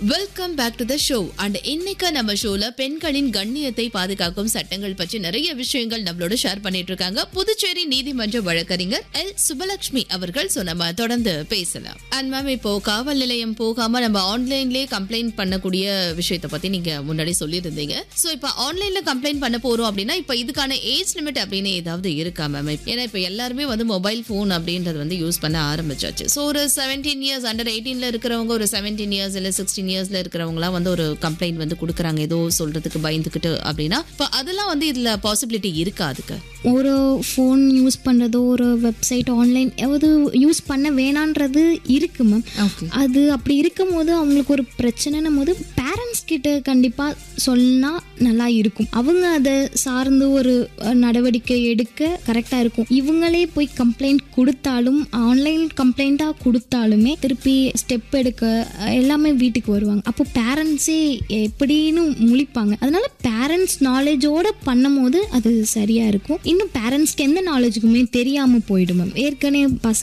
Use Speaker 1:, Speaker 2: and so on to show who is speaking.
Speaker 1: welcome back to the show and இன்னைக்கு நம்ம ஷோல பெண்களின் கண்ணியத்தை பாதுகாக்கும் சட்டங்கள் பற்றி நிறைய விஷயங்கள் நம்மளோட ஷேர் பண்ணிட்டு இருக்காங்க புதுச்சேரி நீதிமன்ற வழக்கறிஞர் எல் சுபலட்சுமி அவர்கள் ஸோ நம்ம தொடர்ந்து பேசலாம் அண்ட் மேம் இப்போ காவல் நிலையம் போகாம நம்ம ஆன்லைன்லயே கம்ப்ளைண்ட் பண்ணக்கூடிய விஷயத்தை பத்தி நீங்க முன்னாடி சொல்லியிருந்தீங்க ஸோ இப்போ ஆன்லைன்ல கம்ப்ளைண்ட் பண்ண போறோம் அப்படின்னா இப்போ இதுக்கான ஏஜ் லிமிட் அப்படின்னு ஏதாவது இருக்கா மேம் ஏன்னா இப்போ எல்லாருமே வந்து மொபைல் ஃபோன் அப்படின்றது வந்து யூஸ் பண்ண ஆரம்பிச்சாச்சு ஸோ ஒரு செவன்டீன் இயர்ஸ் அண்டர் எயிட்டீன்ல இருக்கிறவங்க ஒரு செவன்டீன் இயர்ஸ் இல்லை சிக்ஸ்டீன் இயர்ஸ்ல இருக்கிறவங்களாம் வந்து ஒரு கம்ப்ளைண்ட் வந்து கொடுக்குறாங்க ஏதோ சொல்றதுக்கு பயந்துக்கிட்டு அப்படின்னா இப்போ அதெல்லாம் வந்து இதுல பாசிபிலிட்டி இருக்கா அதுக்கு
Speaker 2: ஒரு ஃபோன் யூஸ் பண்ணுறதோ ஒரு வெப்சைட் ஆன்லைன் எது யூஸ் பண்ண வேணான்றது இருக்கு மேம்
Speaker 1: ஓகே
Speaker 2: அது அப்படி இருக்கும் போது அவங்களுக்கு ஒரு பிரச்சனைன்னும் போது பேரண்ட்ஸ் கிட்ட கண்டிப்பாக சொன்னால் நல்லா இருக்கும் அவங்க அதை சார்ந்து ஒரு அஹ், நடவடிக்கை எடுக்க கரெக்டாக இருக்கும் இவங்களே போய் கம்ப்ளைண்ட் கொடுத்தாலும் ஆன்லைன் கம்ப்ளைண்ட்டாக கொடுத்தாலுமே திருப்பி ஸ்டெப் எடுக்க அஹ், எல்லாமே வீட்டுக்கு வருவாங்க அப்போ பேரண்ட்ஸே எப்படின்னு முழிப்பாங்க அதனால பேரண்ட்ஸ் நாலேஜோட பண்ணும்போது அது சரியாக இருக்கும் இன்னும் பேரண்ட்ஸ்க்கு எந்த நாலேஜுக்குமே தெரியாமல் போயிடும் மேம் ஏற்கனவே பசங்க